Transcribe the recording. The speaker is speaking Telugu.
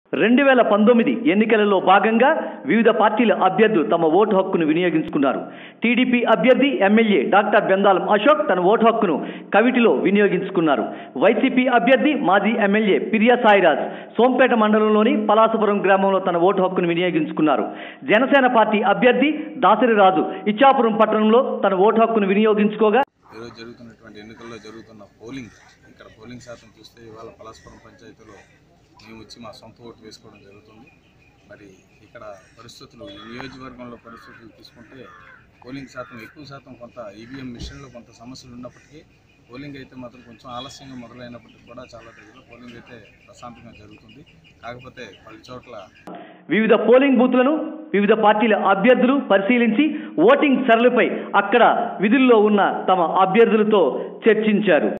రెండు వేల పంతొమ్మిది ఎన్నికలలో భాగంగా వివిధ పార్టీల అభ్యర్థులు తమ ఓటు హక్కును వినియోగించుకున్నారు టీడీపీ అభ్యర్థి ఎమ్మెల్యే డాక్టర్ బెందాలం అశోక్ తన ఓటు హక్కును కవిటిలో వినియోగించుకున్నారు వైసీపీ అభ్యర్థి మాజీ ఎమ్మెల్యే పిరియా సాయిరాజ్ సోంపేట మండలంలోని పలాసపురం గ్రామంలో తన ఓటు హక్కును వినియోగించుకున్నారు జనసేన పార్టీ అభ్యర్థి దాసరి రాజు ఇచ్చాపురం పట్టణంలో తన ఓటు హక్కును వినియోగించుకోగా ఈరోజు జరుగుతున్నటువంటి ఎన్నికల్లో జరుగుతున్న పోలింగ్ ఇక్కడ పోలింగ్ శాతం చూస్తే ఇవాళ పలాస్పురం పంచాయతీలో మేము వచ్చి మా సొంత ఓటు వేసుకోవడం జరుగుతుంది మరి ఇక్కడ పరిస్థితులు ఈ నియోజకవర్గంలో పరిస్థితులు తీసుకుంటే పోలింగ్ శాతం ఎక్కువ శాతం కొంత ఈవీఎం మిషన్లో కొంత సమస్యలు ఉన్నప్పటికీ పోలింగ్ అయితే మాత్రం కొంచెం ఆలస్యంగా మొదలైనప్పటికీ కూడా చాలా దగ్గర పోలింగ్ అయితే ప్రశాంతంగా జరుగుతుంది కాకపోతే పలు చోట్ల వివిధ పోలింగ్ బూత్లను వివిధ పార్టీల అభ్యర్థులు పరిశీలించి ఓటింగ్ సరళిపై అక్కడ విధుల్లో ఉన్న తమ అభ్యర్థులతో చర్చించారు